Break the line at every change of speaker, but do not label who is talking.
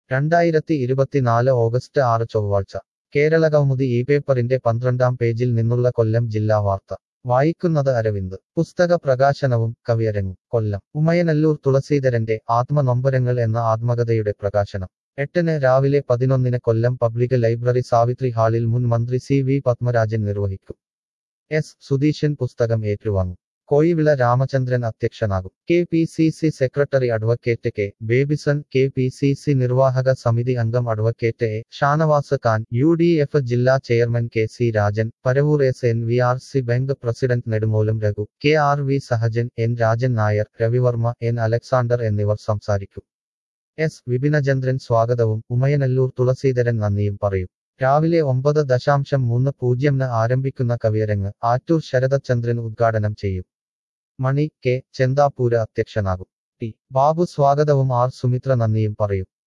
രണ്ടായിരത്തി ഇരുപത്തിനാല് ഓഗസ്റ്റ് ആറ് ചൊവ്വാഴ്ച കേരള കൗമുദി ഈ പേപ്പറിന്റെ പന്ത്രണ്ടാം പേജിൽ നിന്നുള്ള കൊല്ലം ജില്ലാ വാർത്ത വായിക്കുന്നത് അരവിന്ദ് പുസ്തക പ്രകാശനവും കവിയരങ്ങും കൊല്ലം ഉമയനല്ലൂർ തുളസീധരന്റെ ആത്മനൊമ്പരങ്ങൾ എന്ന ആത്മകഥയുടെ പ്രകാശനം എട്ടിന് രാവിലെ പതിനൊന്നിന് കൊല്ലം പബ്ലിക് ലൈബ്രറി സാവിത്രി ഹാളിൽ മുൻ മന്ത്രി സി വി പത്മരാജൻ നിർവഹിക്കും എസ് സുധീഷൻ പുസ്തകം ഏറ്റുവാങ്ങും കോയിവിള രാമചന്ദ്രൻ അധ്യക്ഷനാകും K P C C secretary advocate K Babyson K P C C നിർവാഹക സമിതി അംഗം advocate A Shanavas Khan U D F ജില്ലാ chairman K C Rajan Paravur S N V R C bank president Nedumoolam Raghu K R V Sahajan N Rajan Nair Ravivarma N Alexander എന്നിവർ സംസാരിക്കും S Vipinachandran സ്വാഗതവും ഉമയനല്ലൂർ തുളസീധരൻ നന്ദിയും പറയും രാവിലെ ഒമ്പത് ദശാംശം മൂന്ന് പൂജ്യംന് ആരംഭിക്കുന്ന കവിയരങ്ങ് ആറ്റൂർ ശരതചന്ദ്രൻ ഉദ്ഘാടനം ചെയ്യും മണി കെ ചെന്താപ്പൂര് അധ്യക്ഷനാകും ടി ബാബു സ്വാഗതവും ആർ സുമിത്ര നന്ദിയും പറയും